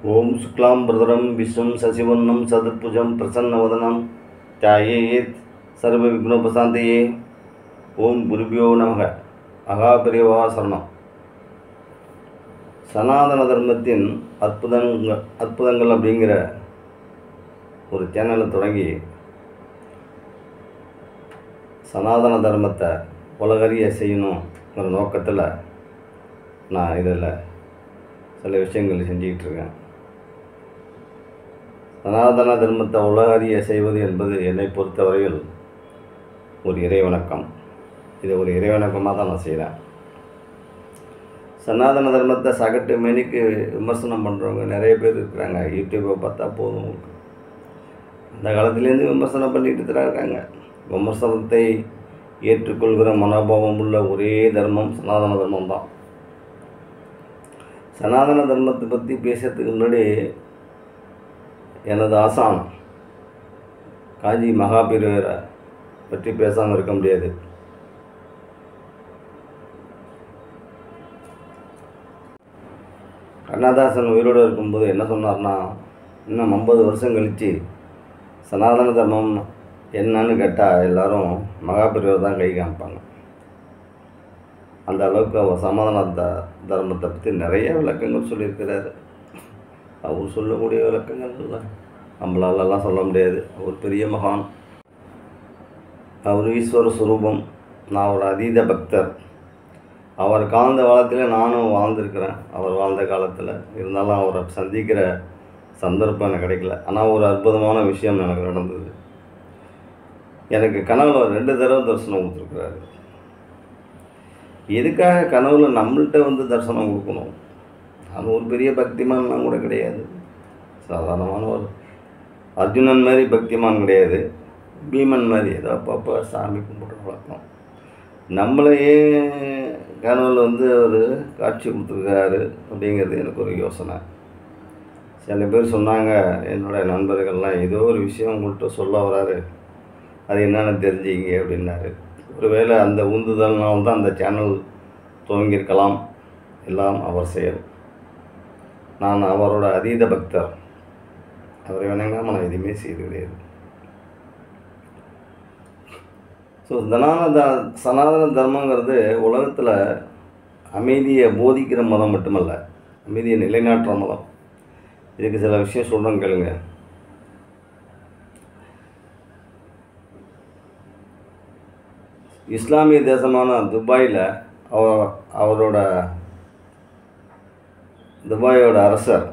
ஓம் சுக்லாம் பிரதரம் விஸ்வம் சசிவர்ணம் சதுர்புஜம் பிரசன்னவதனம் தியாயேத் சர்வ விக்னோபசாந்தையே ஓம் குருபியோ நமக மகாபிரியவா சரணம் சனாதன தர்மத்தின் அற்புதங்கள் அற்புதங்கள் அப்படிங்கிற ஒரு சேனலை தொடங்கி சனாதன தர்மத்தை உலகறிய செய்யணுங்கிற நோக்கத்தில் நான் இதில் சில விஷயங்கள் செஞ்சுக்கிட்டு இருக்கேன் சனாதன தர்மத்தை உலகறிய செய்வது என்பது என்னை பொறுத்தவரையில் ஒரு இறைவணக்கம் இது ஒரு இறைவணக்கமாக தான் நான் செய்கிறேன் சனாதன தர்மத்தை சகட்டு மேனிக்கு விமர்சனம் பண்ணுறவங்க நிறைய பேர் இருக்கிறாங்க யூடியூப்பை பார்த்தா போதும் உங்களுக்கு அந்த காலத்துலேருந்து விமர்சனம் பண்ணிட்டு தான் இருக்காங்க விமர்சனத்தை ஏற்றுக்கொள்கிற மனோபாவம் உள்ள ஒரே தர்மம் சனாதன தர்மம் தான் சனாதன தர்மத்தை பற்றி பேசுறதுக்கு முன்னாடி எனது ஆசான் காஞ்சி மகாபீரரை பற்றி பேசாமல் இருக்க முடியாது கண்ணதாசன் உயிரோடு இருக்கும்போது என்ன சொன்னார்னா இன்னும் ஐம்பது வருஷம் கழித்து சனாதன தர்மம் என்னன்னு கேட்டால் எல்லாரும் மகாபெரியவர் தான் கை காமிப்பாங்க அந்த அளவுக்கு அவர் சமாதான த தர்மத்தை பற்றி நிறைய விளக்கங்கள் சொல்லியிருக்கிறாரு அவர் சொல்லக்கூடிய விளக்கங்கள் இல்லை நம்மளாலெல்லாம் சொல்ல முடியாது அவர் பெரிய மகான் அவர் ஈஸ்வர சுரூபம் நான் ஒரு அதீத பக்தர் அவர் காலந்த காலத்தில் நானும் வாழ்ந்திருக்கிறேன் அவர் வாழ்ந்த காலத்தில் இருந்தாலும் அவரை சந்திக்கிற சந்தர்ப்பம் எனக்கு கிடைக்கல ஆனால் ஒரு அற்புதமான விஷயம் எனக்கு நடந்தது எனக்கு கனவுல ரெண்டு தடவை தரிசனம் கொடுத்துருக்குறாரு எதுக்காக கனவுல நம்மள்கிட்ட வந்து தரிசனம் கொடுக்கணும் அது ஒரு பெரிய பக்திமான்லாம் கூட கிடையாது சாதாரணமான ஒரு அர்ஜுனன் மாதிரி பக்திமான் கிடையாது பீமன் மாதிரி ஏதோ அப்பப்போ சாமி கும்பிட்ற வழக்கம் நம்மளையே கனவுல வந்து அவர் காட்சி கொடுத்துருக்காரு அப்படிங்கிறது எனக்கு ஒரு யோசனை சில பேர் சொன்னாங்க என்னோடய நண்பர்கள்லாம் ஏதோ ஒரு விஷயம் உங்கள்கிட்ட சொல்ல வராரு அது என்னென்னு தெரிஞ்சுங்க அப்படின்னாரு ஒருவேளை அந்த உந்துதல்னால் தான் அந்த சேனல் துவங்கியிருக்கலாம் எல்லாம் அவர் செயல் நான் அவரோட அதீத பக்தர் அவரை வணங்காமல் நான் எதுவுமே செய்து கிடையாது ஸோ சனாதன த சனாதன தர்மங்கிறது உலகத்தில் அமைதியை போதிக்கிற மதம் மட்டுமல்ல அமைதியை நிலைநாட்டுற மதம் இதுக்கு சில விஷயம் சொல்கிறேன் கேளுங்க இஸ்லாமிய தேசமான துபாயில் அவ அவரோட துபாயோட அரசர்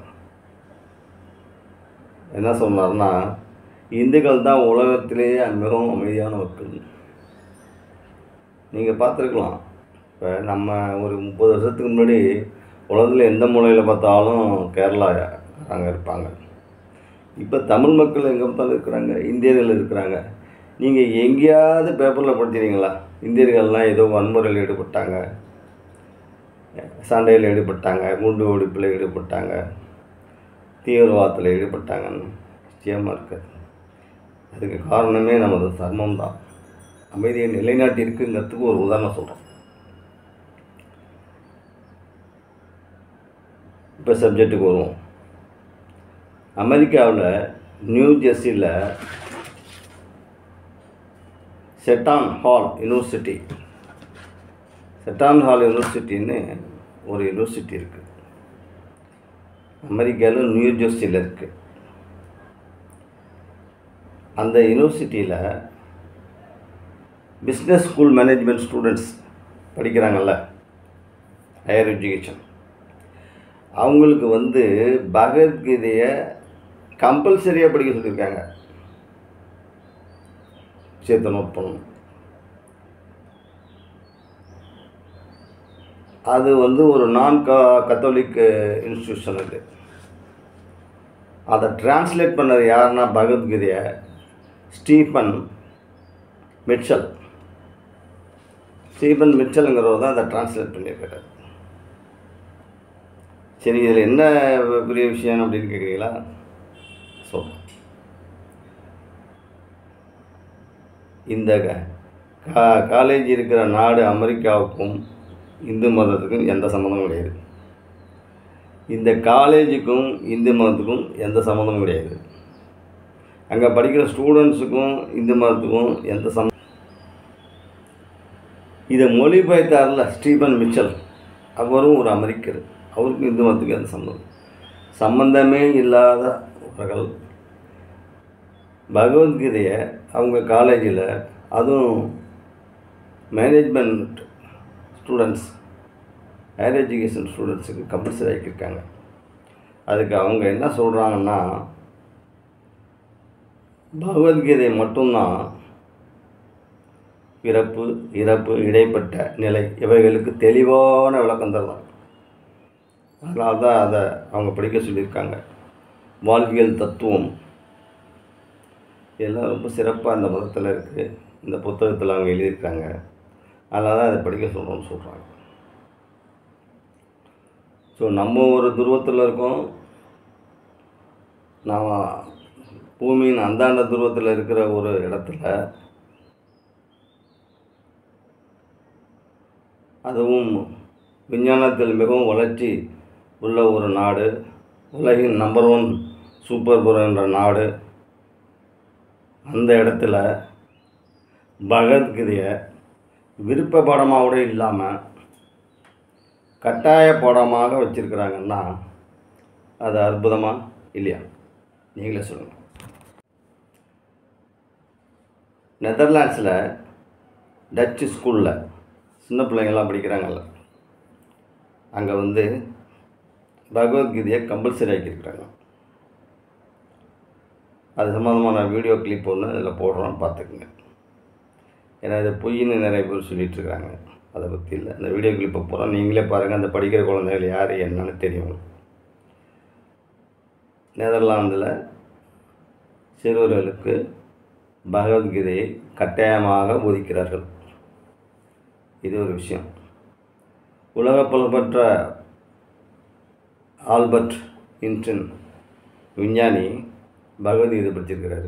என்ன சொன்னார்னா இந்துக்கள் தான் உலகத்திலேயே மிகவும் அமைதியான மக்கள் நீங்கள் பார்த்துருக்கலாம் இப்போ நம்ம ஒரு முப்பது வருஷத்துக்கு முன்னாடி உலகத்தில் எந்த மூலையில் பார்த்தாலும் கேரளாக்காரங்க இருப்பாங்க இப்போ தமிழ் மக்கள் எங்கே பார்த்தாலும் இருக்கிறாங்க இந்தியர்கள் இருக்கிறாங்க நீங்கள் எங்கேயாவது பேப்பரில் படிச்சிருக்கீங்களா இந்தியர்கள்லாம் ஏதோ வன்முறையில் ஈடுபட்டாங்க சண்டையில் ஈடுபட்டாங்க குண்டு வெடிப்பில் ஈடுபட்டாங்க தீவிரவாதத்தில் ஈடுபட்டாங்கன்னு நிச்சயமாக இருக்காது அதுக்கு காரணமே நமது தர்மம் தான் அமைதியை நிலைநாட்டி இருக்குங்கிறதுக்கு ஒரு உதாரணம் சொல்கிறோம் இப்போ சப்ஜெக்ட்டுக்கு வருவோம் அமெரிக்காவில் நியூ ஜெர்சியில் Seton Hall university Seton Hall யூனிவர்சிட்டின்னு ஒரு யூனிவர்சிட்டி இருக்குது அமெரிக்காவில் நியூ ஜெர்சியில் இருக்குது அந்த யூனிவர்சிட்டியில் பிஸ்னஸ் ஸ்கூல் மேனேஜ்மெண்ட் ஸ்டூடெண்ட்ஸ் படிக்கிறாங்கல்ல ஹையர் எஜுகேஷன் அவங்களுக்கு வந்து பகவத்கீதையை கம்பல்சரியாக படிக்க சொல்லியிருக்காங்க விஷயத்தை நோட் பண்ணணும் அது வந்து ஒரு நான் க கத்தோலிக் இன்ஸ்டியூஷன் இது அதை டிரான்ஸ்லேட் பண்ணது யாருன்னா பகவத்கீதையை ஸ்டீஃபன் மிட்சல் ஸ்டீஃபன் மிட்சலுங்கிறவர் தான் அதை டிரான்ஸ்லேட் பண்ணியிருக்காரு சரி இதில் என்ன பெரிய விஷயம் அப்படின்னு கேட்குறீங்களா சொல்கிறேன் இந்த கா காலேஜ் இருக்கிற நாடு அமெரிக்காவுக்கும் இந்து மதத்துக்கும் எந்த சம்மந்தமும் கிடையாது இந்த காலேஜுக்கும் இந்து மதத்துக்கும் எந்த சம்மந்தமும் கிடையாது அங்கே படிக்கிற ஸ்டூடெண்ட்ஸுக்கும் இந்து மதத்துக்கும் எந்த சம்ம இதை மொழிபெயர்த்தார்ல ஸ்டீபன் மிச்சல் அவரும் ஒரு அமெரிக்கர் அவருக்கும் இந்து மதத்துக்கு எந்த சம்மந்தம் சம்பந்தமே இல்லாதவர்கள் பகவத்கீதையை அவங்க காலேஜில் அதுவும் மேனேஜ்மெண்ட் ஸ்டூடெண்ட்ஸ் ஹையர் எஜுகேஷன் ஸ்டூடெண்ட்ஸுக்கு கம்பல்சரி ஆக்கியிருக்காங்க அதுக்கு அவங்க என்ன சொல்கிறாங்கன்னா பகவத்கீதை மட்டும்தான் பிறப்பு இறப்பு இடைப்பட்ட நிலை இவைகளுக்கு தெளிவான விளக்கம் தரலாம் அதனால தான் அதை அவங்க படிக்க சொல்லியிருக்காங்க வாழ்வியல் தத்துவம் இதெல்லாம் ரொம்ப சிறப்பாக இந்த மதத்தில் இருக்குது இந்த புத்தகத்தில் அவங்க எழுதியிருக்காங்க அதனால தான் அதை படிக்க சொல்கிறோம்னு சொல்கிறாங்க ஸோ நம்ம ஒரு துருவத்தில் இருக்கோம் நாம் பூமியின் அந்தாண்ட துருவத்தில் இருக்கிற ஒரு இடத்துல அதுவும் விஞ்ஞானத்தில் மிகவும் வளர்ச்சி உள்ள ஒரு நாடு உலகின் நம்பர் ஒன் சூப்பர் பவர் என்ற நாடு அந்த இடத்துல பகவத்கீதையை விருப்ப பாடமாக கூட இல்லாமல் கட்டாய பாடமாக வச்சுருக்கிறாங்கன்னா அது அற்புதமாக இல்லையா நீங்களே சொல்லுங்கள் நெதர்லாண்ட்ஸில் டச்சு ஸ்கூலில் சின்ன பிள்ளைங்கள்லாம் படிக்கிறாங்கல்ல அங்கே வந்து பகவத்கீதையை கம்பல்சரி ஆக்கியிருக்கிறாங்க அது சம்மந்தமான வீடியோ கிளிப் ஒன்று அதில் போடுறோம் பார்த்துக்குங்க ஏன்னா இது பொய்ன்னு நிறைய பேர் சொல்லிட்டு இருக்காங்க அதை பற்றி இல்லை அந்த வீடியோ கிளிப்பை பூரா நீங்களே பாருங்கள் அந்த படிக்கிற குழந்தைகள் யார் என்னன்னு தெரியும் உங்களுக்கு. நெதர்லாந்தில் சிறுவர்களுக்கு பகவத்கீதையை கட்டாயமாக போதிக்கிறார்கள் இது ஒரு விஷயம் உலக புகழ்பெற்ற ஆல்பர்ட் இன்டன் விஞ்ஞானி பகவத்கீதை படிச்சிருக்கிறாரு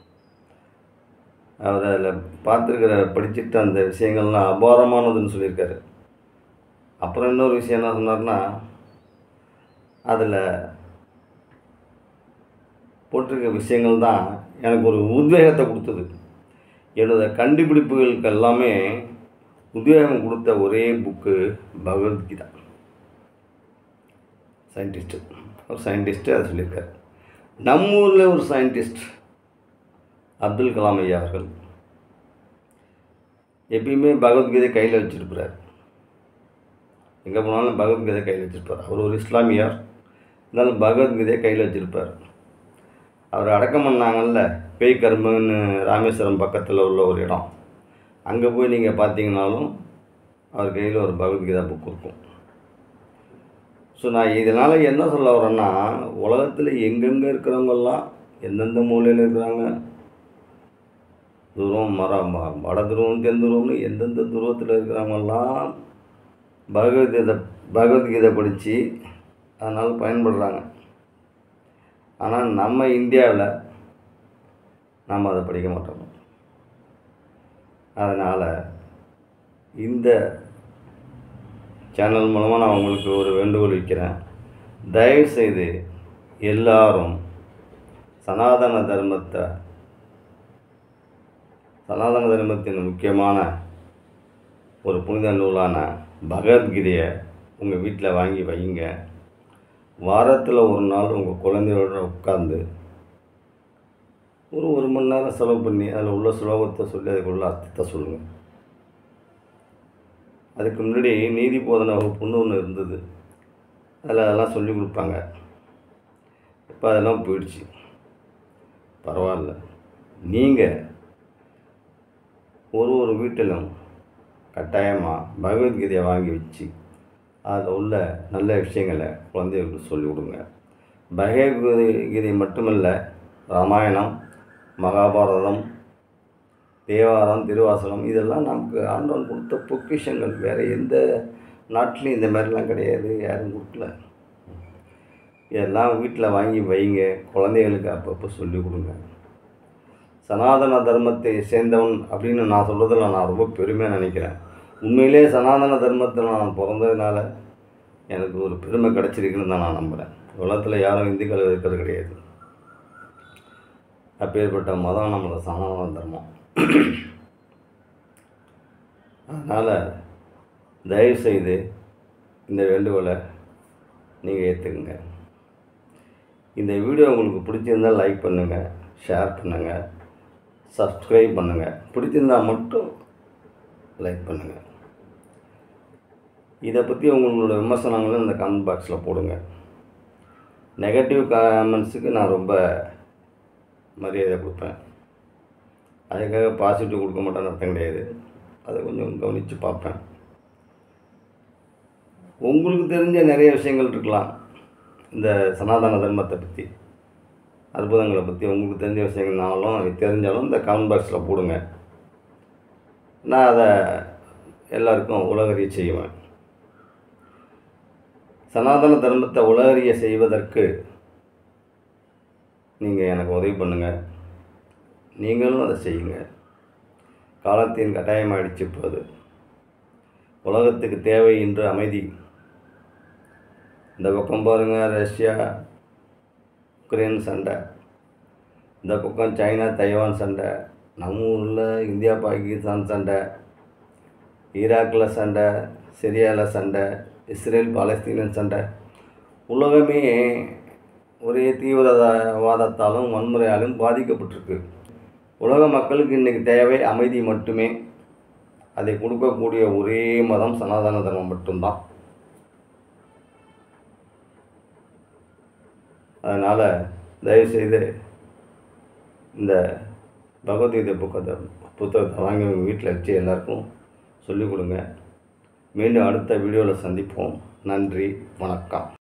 அவர் அதில் பார்த்துருக்கிற படிச்சுட்டு அந்த விஷயங்கள்லாம் அபாரமானதுன்னு சொல்லியிருக்காரு அப்புறம் இன்னொரு விஷயம் என்ன சொன்னார்னா அதில் போட்டிருக்க விஷயங்கள் தான் எனக்கு ஒரு உத்வேகத்தை கொடுத்தது என்னோட கண்டுபிடிப்புகளுக்கு எல்லாமே உத்வேகம் கொடுத்த ஒரே புக்கு பகவத்கீதா சயின்டிஸ்ட்டு ஒரு சயின்டிஸ்ட்டு அதை சொல்லியிருக்காரு நம்ம ஊரில் ஒரு சயின்டிஸ்ட் அப்துல் கலாம் ஐயா அவர்கள் எப்பயுமே பகவத்கீதை கையில் வச்சுருப்பார் எங்கே போனாலும் பகவத்கீதை கையில் வச்சுருப்பார் அவர் ஒரு இஸ்லாமியார் இருந்தாலும் பகவத்கீதையை கையில் வச்சுருப்பார் அவர் அடக்கம் பண்ணாங்கல்ல பேய் கரும்புன்னு ராமேஸ்வரம் பக்கத்தில் உள்ள ஒரு இடம் அங்கே போய் நீங்கள் பார்த்தீங்கனாலும் அவர் கையில் ஒரு பகவத்கீதா புக் இருக்கும் ஸோ நான் இதனால் என்ன சொல்ல வரேன்னா உலகத்தில் எங்கெங்கே இருக்கிறவங்கெல்லாம் எந்தெந்த மூலையில் இருக்கிறாங்க துருவம் மரம் ம- வட துருவம் தென் துருவம்னு எந்தெந்த துருவத்தில் இருக்கிறவங்கெல்லாம் பகவத்கீதை பகவத்கீதை படித்து அதனால் பயன்படுறாங்க ஆனால் நம்ம இந்தியாவில் நாம் அதை படிக்க மாட்டோம் அதனால் இந்த சேனல் மூலமாக நான் உங்களுக்கு ஒரு வேண்டுகோள் வைக்கிறேன் தயவுசெய்து எல்லாரும் சனாதன தர்மத்தை சனாதன தர்மத்தின் முக்கியமான ஒரு புனித நூலான பகவத்கீதையை உங்கள் வீட்டில் வாங்கி வைங்க வாரத்தில் ஒரு நாள் உங்கள் குழந்தையோட உட்காந்து ஒரு ஒரு மணி நேரம் செலவு பண்ணி அதில் உள்ள ஸ்லோகத்தை சொல்லி அதுக்கு உள்ள அர்த்தத்தை சொல்லுங்கள் அதுக்கு முன்னாடி நீதி போதனை வகுப்புன்னு ஒன்று இருந்தது அதில் அதெல்லாம் சொல்லி கொடுப்பாங்க இப்போ அதெல்லாம் போயிடுச்சு பரவாயில்ல நீங்கள் ஒரு ஒரு வீட்டிலும் கட்டாயமாக பகவத்கீதையை வாங்கி வச்சு அதில் உள்ள நல்ல விஷயங்களை குழந்தைகளுக்கு சொல்லிக் கொடுங்க பகவத்கீதை மட்டுமல்ல ராமாயணம் மகாபாரதம் தேவாரம் திருவாசகம் இதெல்லாம் நமக்கு ஆண்டவன் கொடுத்த பொக்கிஷங்கள் வேறு எந்த நாட்டிலையும் இந்த மாதிரிலாம் கிடையாது யாரும் கொடுக்கல இதெல்லாம் வீட்டில் வாங்கி வைங்க குழந்தைகளுக்கு அப்பப்போ சொல்லிக் கொடுங்க சனாதன தர்மத்தை சேர்ந்தவன் அப்படின்னு நான் சொல்கிறதில் நான் ரொம்ப பெருமையாக நினைக்கிறேன் உண்மையிலே சனாதன தர்மத்தில் நான் பிறந்ததுனால எனக்கு ஒரு பெருமை கிடச்சிருக்குன்னு தான் நான் நம்புகிறேன் உலகத்தில் யாரும் இந்துக்கள் இருக்கிறது கிடையாது அப்பேற்பட்ட மதம் நம்மளோட சனாதன தர்மம் அதனால் தயவுசெய்து இந்த வேண்டுகோளை நீங்கள் ஏற்றுக்குங்க இந்த வீடியோ உங்களுக்கு பிடிச்சிருந்தால் லைக் பண்ணுங்கள் ஷேர் பண்ணுங்கள் சப்ஸ்கிரைப் பண்ணுங்கள் பிடிச்சிருந்தால் மட்டும் லைக் பண்ணுங்கள் இதை பற்றி உங்களோட விமர்சனங்களும் இந்த கமெண்ட் பாக்ஸில் போடுங்க நெகட்டிவ் காமெண்ட்ஸுக்கு நான் ரொம்ப மரியாதை கொடுப்பேன் அதுக்காக பாசிட்டிவ் கொடுக்க மாட்டேன்னு அர்த்தம் கிடையாது அதை கொஞ்சம் கவனித்து பார்ப்பேன் உங்களுக்கு தெரிஞ்ச நிறைய விஷயங்கள் இருக்கலாம் இந்த சனாதன தர்மத்தை பற்றி அற்புதங்களை பற்றி உங்களுக்கு தெரிஞ்ச விஷயங்கள்னாலும் தெரிஞ்சாலும் இந்த கமெண்ட் பாக்ஸில் போடுங்க நான் அதை எல்லாருக்கும் உலகறிய செய்வேன் சனாதன தர்மத்தை உலகறிய செய்வதற்கு நீங்கள் எனக்கு உதவி பண்ணுங்கள் நீங்களும் அதை செய்யுங்க காலத்தின் கட்டாயமாயிடுச்சு இப்போது உலகத்துக்கு தேவை இன்று அமைதி இந்த பக்கம் பாருங்கள் ரஷ்யா உக்ரைன் சண்டை இந்த பக்கம் சைனா தைவான் சண்டை நம்ம ஊரில் இந்தியா பாகிஸ்தான் சண்டை ஈராக்கில் சண்டை சிரியாவில் சண்டை இஸ்ரேல் பாலஸ்தீனன் சண்டை உலகமே ஒரே தீவிரவாதத்தாலும் வன்முறையாலும் பாதிக்கப்பட்டிருக்கு உலக மக்களுக்கு இன்றைக்கி தேவை அமைதி மட்டுமே அதை கொடுக்கக்கூடிய ஒரே மதம் சனாதன தர்மம் மட்டும்தான் அதனால் தயவுசெய்து இந்த பகவத்கீதை புக்கத்தை புத்தகத்தை வாங்கி உங்கள் வீட்டில் வச்சு எல்லாருக்கும் சொல்லிக் கொடுங்க மீண்டும் அடுத்த வீடியோவில் சந்திப்போம் நன்றி வணக்கம்